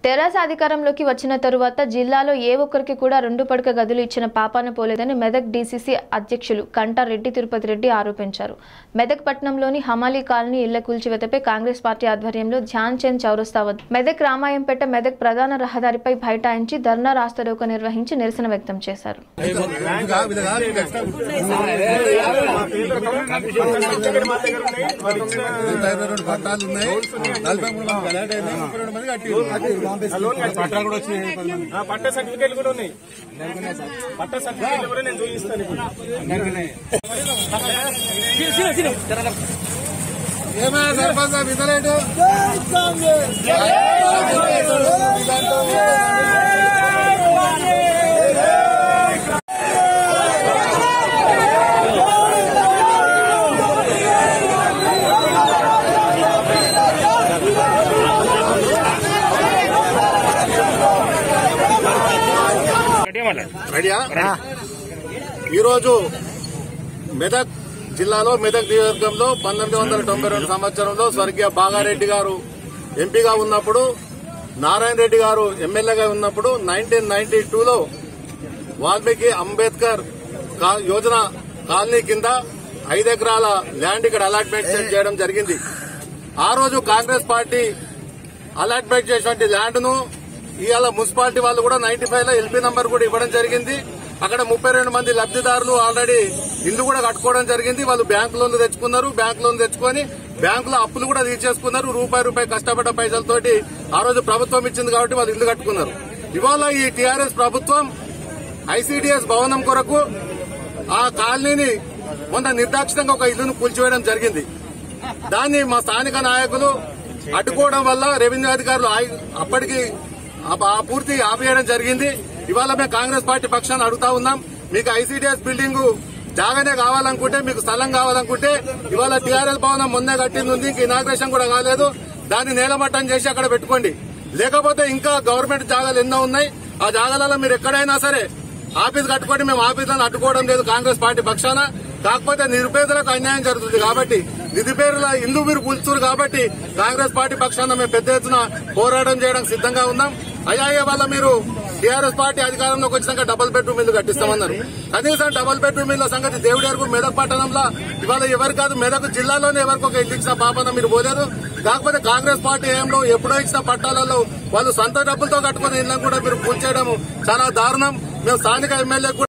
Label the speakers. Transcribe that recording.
Speaker 1: తెరాస అధికారంలోకి వచ్చిన తరువాత జిల్లాలో ఏ ఒక్కరికి కూడా రెండు పడక గదులు ఇచ్చిన పాపాన పోలేదని మెదక్ డీసీసీ అధ్యక్షులు కంటా రెడ్డి తిరుపతి రెడ్డి ఆరోపించారు మెదక్ పట్టణంలోని హమాలీ కాలనీ ఇళ్ల కూల్చివేతపై కాంగ్రెస్ పార్టీ ఆధ్వర్యంలో ధ్యాన్ చంద్ చౌరస్తా వద్ద మెదక్ రామాయంపేట మెదక్ ప్రధాన రహదారిపై బైఠాయించి ధర్నా రాస్తారోక నిర్వహించి నిరసన వ్యక్తం చేశారు
Speaker 2: నలభై రెండు పట్టాలు ఉన్నాయి నలభై మూడు మంది గలాట్ అయినాయి ముప్పై రెండు మంది కట్టి పట్టాలు కూడా వచ్చినాయి
Speaker 3: ఆ పట్ట సర్టిఫికేట్లు కూడా ఉన్నాయి పట్ట సర్టిఫికేట్లు కూడా నేను చూపిస్తాను ఇప్పుడు.
Speaker 2: ఏమైనా సర్పంచ్ సాబ్ ఇతరేటు రెడీయా ఈరోజు మెదక్ జిల్లాలో మెదక్ నియోజకవర్గంలో పంతొమ్మిది వందల తొంభై రెండు సంవత్సరంలో స్వర్గీయ బాగారెడ్డి గారు ఎంపీగా ఉన్నప్పుడు నారాయణ రెడ్డి గారు ఎమ్మెల్యేగా ఉన్నప్పుడు నైన్టీన్ నైన్టీ టూలో వాల్మీకి అంబేద్కర్ కా- యోజన కాలనీ కింద ఐదు ఎకరాల ల్యాండ్ ఇక్కడ అలాట్మెంట్ చేయడం జరిగింది ఆ రోజు కాంగ్రెస్ పార్టీ అలాట్మెంట్ చేసినటువంటి ల్యాండ్ ను ఇవాళ మున్సిపాలిటీ వాళ్ళు కూడా నైన్టీ ఫైవ్ లో ఎల్పీ నంబర్ కూడా ఇవ్వడం జరిగింది అక్కడ ముప్పై రెండు మంది లబ్దిదారులు ఆల్రెడీ ఇల్లు కూడా కట్టుకోవడం జరిగింది వాళ్ళు బ్యాంక్ లోన్లు తెచ్చుకున్నారు బ్యాంక్ లోన్ తెచ్చుకొని బ్యాంకులో అప్పులు కూడా తీర్చేసుకున్నారు రూపాయి రూపాయి కష్టపడ్డ పైసలతోటి ఆ రోజు ప్రభుత్వం ఇచ్చింది కాబట్టి వాళ్ళు ఇల్లు కట్టుకున్నారు ఇవాళ ఈ టీఆర్ఎస్ ప్రభుత్వం ఐసీడీఎస్ భవనం కొరకు ఆ కాలనీని మొన్న నిర్దాక్షితంగా ఒక ఇల్లును కూల్చివేయడం జరిగింది దాన్ని మా స్థానిక నాయకులు అడ్డుకోవడం వల్ల రెవెన్యూ అధికారులు ఆగి- అప్పటికి ఆ- ఆ పూర్తి ఆపేయడం జరిగింది ఇవాళ మేము కాంగ్రెస్ పార్టీ పక్షాన్ని అడుగుతా ఉన్నాం మీకు ఐసీడీఎస్ బిల్డింగ్ జాగానే కావాలనుకుంటే మీకు స్థలం కావాలనుకుంటే ఇవాళ టీఆర్ఎస్ భవనం మొన్నే కట్టింది ఉంది ఇంక ఇనాగ్రేషన్ కూడా కాలేదు దాన్ని నేలమట్టం చేసి అక్కడ పెట్టుకోండి లేకపోతే ఇంకా గవర్నమెంట్ జాగాలు ఎన్నో ఉన్నాయి ఆ జాగాలలో మీరు ఎక్కడైనా సరే ఆఫీస్ కట్టుకోండి మేము ఆఫీసులను అడ్డుకోవడం లేదు కాంగ్రెస్ పార్టీ పక్షాన కాకపోతే నిరుపేదలకు అన్యాయం జరుగుతుంది కాబట్టి నిరుపేదల ఇల్లు మీరు కూల్చున్నారు కాబట్టి కాంగ్రెస్ పార్టీ పక్షాన మేము పెద్ద ఎత్తున పోరాటం చేయడానికి సిద్ధంగా ఉన్నాం అయ్యా వల్ల మీరు టీఆర్ఎస్ పార్టీ అధికారంలోకి వచ్చినాక డబుల్ బెడ్రూమ్ ఇల్లు కట్టిస్తామన్నారు కనీసం డబుల్ బెడ్రూమ్ ఇళ్ల సంగతి దేవుడి వరకు మెదక్ పట్టణంలో ఇవాళ ఎవరు కాదు మెదక్ జిల్లాలోనే ఎవరికి ఒక ఇల్లు ఇచ్చిన పాపన మీరు పోలేదు కాకపోతే కాంగ్రెస్ పార్టీ ఏంలో ఎప్పుడో ఇచ్చిన పట్టాలలో వాళ్ళు సొంత డబ్బులతో కట్టుకున్న ఇళ్లను కూడా మీరు కూల్చేయడం చాలా దారుణం మేము స్థానిక ఎమ్మెల్యే